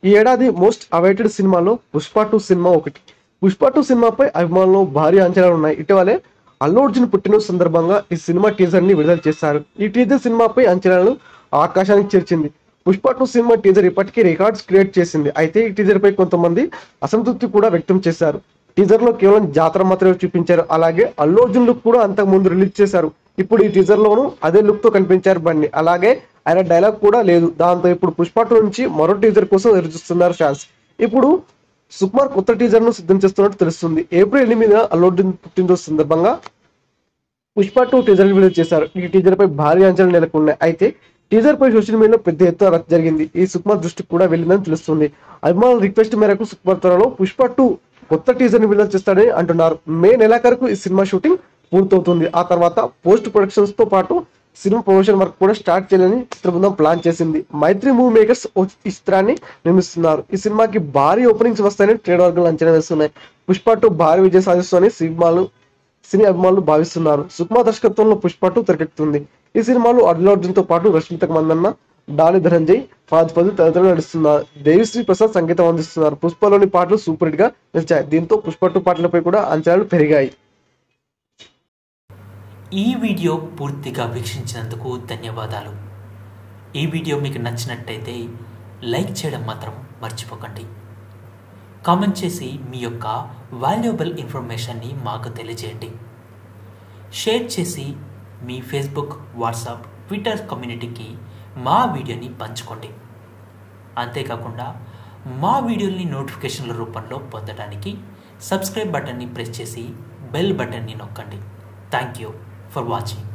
ఈ ఏడాది most awaited సినిమాలో పుష్ప టూ సినిమా ఒకటి పుష్ప టూ సినిమాపై అభిమానులు భారీ అంచనాలు ఉన్నాయి ఇటీవలే అల్లు అర్జున్ పుట్టినరోజు సందర్భంగా ఈ సినిమా టీజర్ ని విడుదల చేశారు ఈ టీజర్ సినిమాపై అంచనాలు ఆకాశానికి చేర్చింది పుష్ప టూ సినిమా టీజర్ ఇప్పటికీ రికార్డ్స్ క్రియేట్ చేసింది అయితే ఈ టీజర్ పై కొంతమంది అసంతృప్తి కూడా వ్యక్తం చేశారు టీజర్ లో కేవలం జాతర మాత్రమే చూపించారు అలాగే అల్లు అర్జున్ లుక్ కూడా అంతకు ముందు రిలీజ్ చేశారు ఇప్పుడు ఈ టీజర్ లోను అదే లుక్ తో కనిపించారు బండి అలాగే ఆయన డైలాగ్ కూడా లేదు దాంతో ఇప్పుడు పుష్ప టూ నుంచి మరో టీజర్ కోసం ఎదురుచూస్తున్నారు ఫ్యాన్స్ ఇప్పుడు సుకుమార్ కొత్త టీజర్ ను సిద్ధం చేస్తున్నట్టు తెలుస్తుంది ఏప్రిల్ ఎనిమిదిన అల్లు అర్జున్ పుట్టినరోజు సందర్భంగా పుష్ప టూ టీజర్ విడుదల చేశారు ఈ టీజర్ పై భారీ అంచనాలు నెలకొన్నాయి అయితే టీజర్ పై సోషల్ మీడియాలో పెద్ద ఎత్తున రచ్చ జరిగింది ఈ సుకుమార్ దృష్టికి కూడా వెళ్ళిందని తెలుస్తుంది అభిమానుల రిక్వెస్ట్ మేరకు సుకుమార్ త్వరలో పుష్ప టూ కొత్త టీజర్ ని విడుదల చేస్తాడని అంటున్నారు మే నెలాఖరుకు ఈ సినిమా షూటింగ్ పూర్తవుతుంది ఆ తర్వాత పోస్ట్ ప్రొడక్షన్స్ తో పాటు సినిమా ప్రమోషన్ వర్క్ కూడా స్టార్ట్ చేయాలని చిత్ర బృందం ప్లాన్ చేసింది మైత్రి మూవీ మేకర్స్ ఈ చిత్రాన్ని నిర్మిస్తున్నారు ఈ సినిమాకి భారీ ఓపెనింగ్స్ వస్తాయని ట్రేడ్ వర్గాలు అంచనా వేస్తున్నాయి పుష్ప టూ భారీ విజయం సాధిస్తుందని సినిమాలు సినీ అభిమానులు భావిస్తున్నారు సుకుమార్ దర్శకత్వంలో పుష్ప టూ తెరకెక్కుతుంది ఈ సినిమాలో అల్లు అర్జున్ తో పాటు రష్మితకు మందన్న డాలి ధనంజయ్ ఫాజ్ ఫజల్ తదితరులు నడుస్తున్నారు దేవిశ్రీ ప్రసాద్ సంగీతం అందిస్తున్నారు పుష్పలోని పాటలు సూపర్ హిట్ గా నిలిచాయి దీంతో పుష్ప టూ పాటలపై కూడా అంచనాలు పెరిగాయి ఈ వీడియో పూర్తిగా వీక్షించినందుకు ధన్యవాదాలు ఈ వీడియో మీకు నచ్చినట్టయితే లైక్ చేయడం మాత్రం మర్చిపోకండి కామెంట్ చేసి మీ యొక్క వాల్యుబుల్ ఇన్ఫర్మేషన్ని మాకు తెలియజేయండి షేర్ చేసి మీ ఫేస్బుక్ వాట్సాప్ ట్విట్టర్ కమ్యూనిటీకి మా వీడియోని పంచుకోండి అంతేకాకుండా మా వీడియోని నోటిఫికేషన్ల రూపంలో పొందడానికి సబ్స్క్రైబ్ బటన్ని ప్రెస్ చేసి బెల్ బటన్ని నొక్కండి థ్యాంక్ యూ ఫర్ వాచింగ్